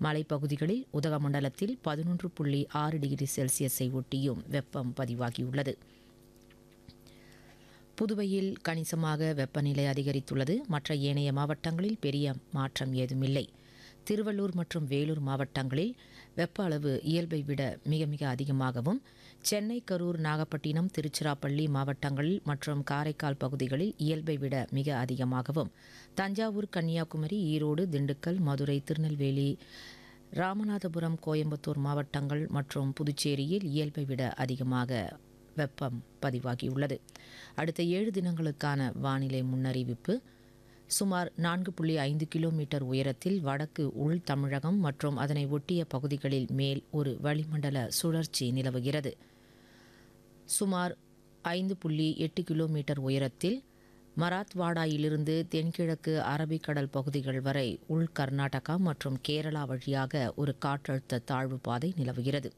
மலைப்பகுதிகளில் உதகமண்டலத்தில் பதினொன்று புள்ளி ஆறு டிகிரி செல்சியஸை ஒட்டியும் வெப்பம் பதிவாகியுள்ளது புதுவையில் கணிசமாக வெப்பநிலை அதிகரித்துள்ளது மற்ற ஏனைய மாவட்டங்களில் பெரிய மாற்றம் ஏதுமில்லை திருவள்ளூர் மற்றும் வேலூர் மாவட்டங்களில் வெப்ப அளவு இயல்பை விட மிக மிக அதிகமாகவும் சென்னை கரூர் நாகப்பட்டினம் திருச்சிராப்பள்ளி மாவட்டங்களில் மற்றும் காரைக்கால் பகுதிகளில் இயல்பை விட மிக அதிகமாகவும் தஞ்சாவூர் கன்னியாகுமரி ஈரோடு திண்டுக்கல் மதுரை திருநெல்வேலி ராமநாதபுரம் கோயம்புத்தூர் மாவட்டங்கள் மற்றும் புதுச்சேரியில் இயல்பை விட அதிகமாக வெப்பம் பதிவாகியுள்ளது அடுத்த ஏழு தினங்களுக்கான வானிலை முன்னறிவிப்பு சுமார் நான்கு புள்ளி ஐந்து கிலோமீட்டர் உயரத்தில் வடக்கு உள் தமிழகம் மற்றும் அதனை ஒட்டிய பகுதிகளில் மேல் ஒரு வளிமண்டல சுழற்சி நிலவுகிறது சுமார் ஐந்து புள்ளி எட்டு கிலோமீட்டர் உயரத்தில் மராத்வாடாயிலிருந்து தென்கிழக்கு அரபிக்கடல் பகுதிகள் வரை உள் கர்நாடகா மற்றும் கேரளா வழியாக ஒரு காற்றழுத்த தாழ்வு பாதை நிலவுகிறது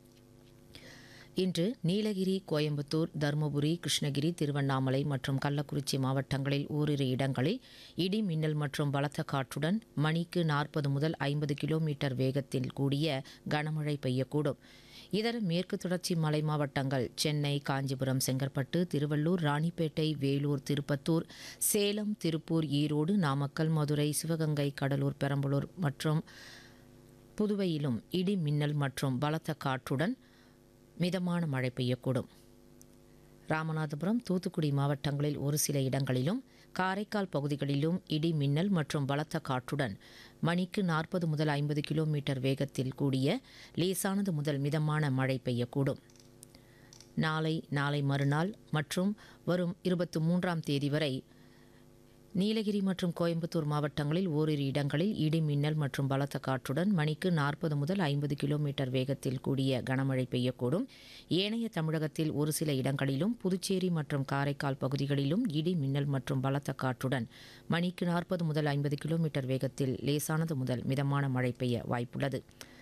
இன்று நீலகிரி கோயம்புத்தூர் தருமபுரி கிருஷ்ணகிரி திருவண்ணாமலை மற்றும் கள்ளக்குறிச்சி மாவட்டங்களில் ஓரிரு இடங்களில் இடி மின்னல் மற்றும் பலத்த காற்றுடன் மணிக்கு நாற்பது முதல் ஐம்பது கிலோமீட்டர் வேகத்தில் கூடிய கனமழை பெய்யக்கூடும் இதர மேற்கு தொடர்ச்சி மலை மாவட்டங்கள் சென்னை காஞ்சிபுரம் செங்கற்பட்டு திருவள்ளூர் ராணிப்பேட்டை வேலூர் திருப்பத்தூர் சேலம் திருப்பூர் ஈரோடு நாமக்கல் மதுரை சிவகங்கை கடலூர் பெரம்பலூர் மற்றும் புதுவையிலும் இடி மின்னல் மற்றும் பலத்த காற்றுடன் மிதமான மழை பெய்யக்கூடும் ராமநாதபுரம் தூத்துக்குடி மாவட்டங்களில் ஒரு சில இடங்களிலும் காரைக்கால் பகுதிகளிலும் இடி மின்னல் மற்றும் பலத்த காற்றுடன் மணிக்கு நாற்பது முதல் ஐம்பது கிலோமீட்டர் வேகத்தில் கூடிய லேசானது முதல் மிதமான மழை பெய்யக்கூடும் நாளை நாளை மறுநாள் மற்றும் வரும் இருபத்தி மூன்றாம் தேதி வரை நீலகிரி மற்றும் கோயம்புத்தூர் மாவட்டங்களில் ஓரிரு இடங்களில் இடி மின்னல் மற்றும் பலத்த காற்றுடன் மணிக்கு நாற்பது முதல் ஐம்பது கிலோமீட்டர் வேகத்தில் கூடிய கனமழை பெய்யக்கூடும் ஏனைய தமிழகத்தில் ஒரு சில இடங்களிலும் புதுச்சேரி மற்றும் காரைக்கால் பகுதிகளிலும் இடி மின்னல் மற்றும் பலத்த காற்றுடன் மணிக்கு நாற்பது முதல் ஐம்பது கிலோமீட்டர் வேகத்தில் லேசானது முதல் மிதமான மழை பெய்ய வாய்ப்புள்ளது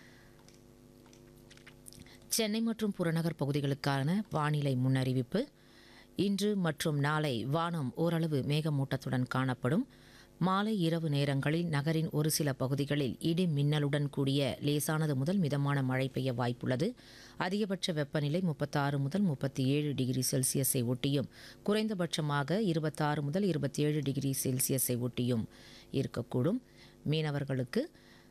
சென்னை மற்றும் புறநகர் பகுதிகளுக்கான வானிலை முன்னறிவிப்பு இன்று மற்றும் நாளை வானம் ஓரளவு மேகமூட்டத்துடன் காணப்படும் மாலை இரவு நேரங்களில் நகரின் ஒரு சில பகுதிகளில் இடி மின்னலுடன் கூடிய லேசானது முதல் மிதமான மழை பெய்ய வாய்ப்புள்ளது அதிகபட்ச வெப்பநிலை முப்பத்தாறு முதல் முப்பத்தி ஏழு டிகிரி செல்சியஸை ஒட்டியும் குறைந்தபட்சமாக இருபத்தாறு முதல் இருபத்தி ஏழு டிகிரி செல்சியஸை ஒட்டியும் இருக்கக்கூடும் மீனவர்களுக்கு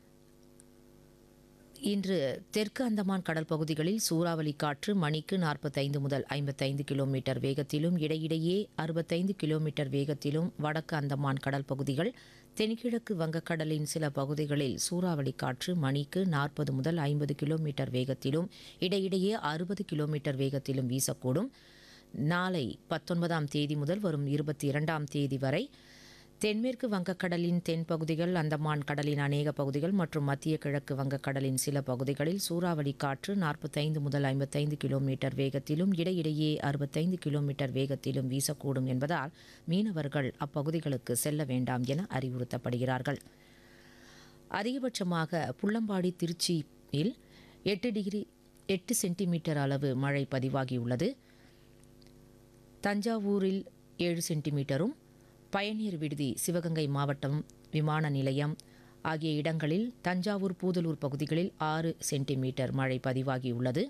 இன்று தெற்கு அந்தமான் கடல் பகுதிகளில் சூறாவளி காற்று மணிக்கு நாற்பத்தைந்து முதல் ஐம்பத்தைந்து கிலோமீட்டர் வேகத்திலும் இடையிடையே அறுபத்தைந்து கிலோமீட்டர் வேகத்திலும் வடக்கு அந்தமான் கடல் பகுதிகள் தென்கிழக்கு வங்கக்கடலின் சில பகுதிகளில் சூறாவளி காற்று மணிக்கு நாற்பது முதல் ஐம்பது கிலோமீட்டர் வேகத்திலும் இடையிடையே அறுபது கிலோமீட்டர் வேகத்திலும் வீசக்கூடும் நாளை பத்தொன்பதாம் தேதி முதல் வரும் இருபத்தி இரண்டாம் தேதி வரை தென்மேற்கு வங்கக்கடலின் தென் பகுதிகள் அந்தமான் கடலின் அநேக பகுதிகள் மற்றும் மத்திய கிழக்கு வங்கக்கடலின் சில பகுதிகளில் சூறாவளி காற்று நாற்பத்தைந்து முதல் ஐம்பத்தைந்து கிலோமீட்டர் வேகத்திலும் இடையிடையே அறுபத்தைந்து கிலோமீட்டர் வேகத்திலும் வீசக்கூடும் என்பதால் மீனவர்கள் அப்பகுதிகளுக்கு செல்ல வேண்டாம் என அறிவுறுத்தப்படுகிறார்கள் அதிகபட்சமாக புள்ளம்பாடி திருச்சியில் எட்டு டிகிரி எட்டு சென்டிமீட்டர் அளவு மழை பதிவாகியுள்ளது தஞ்சாவூரில் ஏழு சென்டிமீட்டரும் பயணியர் விடுதி சிவகங்கை மாவட்டம் விமான நிலையம் ஆகிய இடங்களில் தஞ்சாவூர் பூதலூர் பகுதிகளில் ஆறு சென்டிமீட்டர் மழை பதிவாகியுள்ளது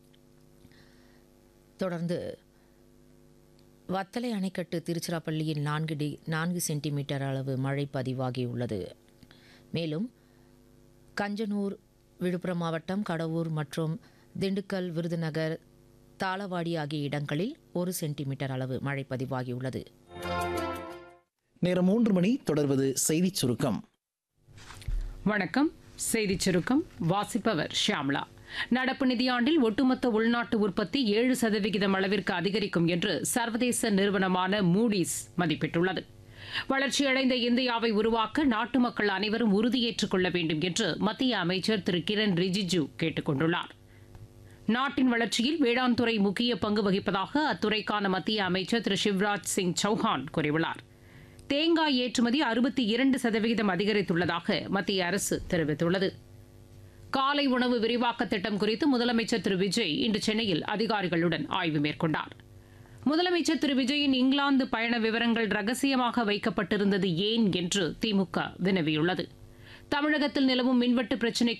தொடர்ந்து வத்தலை அணைக்கட்டு திருச்சிராப்பள்ளியில் நான்கு டி நான்கு சென்டிமீட்டர் அளவு மழை பதிவாகியுள்ளது மேலும் கஞ்சனூர் விழுப்புரம் மாவட்டம் கடவூர் மற்றும் திண்டுக்கல் விருதுநகர் தாளவாடி ஆகிய இடங்களில் ஒரு சென்டிமீட்டர் அளவு மழை பதிவாகியுள்ளது நேரம் மூன்று மணி தொடர்வது செய்திச் சுருக்கம் வணக்கம் செய்திச் சுருக்கம் வாசிப்பவர் ஷியாம்லா நடப்பு நிதியாண்டில் ஒட்டுமொத்த உள்நாட்டு உற்பத்தி ஏழு சதவிகிதம் அளவிற்கு அதிகரிக்கும் என்று சர்வதேச நிறுவனமான மூடிஸ் மதிப்பிட்டுள்ளது வளர்ச்சியடைந்த இந்தியாவை உருவாக்க நாட்டு மக்கள் அனைவரும் உறுதியேற்றுக் கொள்ள வேண்டும் என்று மத்திய அமைச்சர் திரு கிரண் ரிஜிஜு கேட்டுக் கொண்டுள்ளார் நாட்டின் வளர்ச்சியில் வேளாண் துறை முக்கிய பங்கு வகிப்பதாக அத்துறைக்கான மத்திய அமைச்சர் திரு சிவராஜ் சிங் சௌஹான் கூறியுள்ளார் தேங்காய் ஏற்றுமதி அறுபத்தி இரண்டு சதவிகிதம் அதிகரித்துள்ளதாக மத்திய அரசு தெரிவித்துள்ளது காலை உணவு விரிவாக்க திட்டம் குறித்து முதலமைச்சர் திரு விஜய் இன்று சென்னையில் அதிகாரிகளுடன் ஆய்வு மேற்கொண்டார் முதலமைச்சர் திரு விஜயின் இங்கிலாந்து பயண விவரங்கள் ரகசியமாக வைக்கப்பட்டிருந்தது ஏன் என்று திமுக வினவியுள்ளது தமிழகத்தில் நிலவும் மின்வெட்டு பிரச்சினை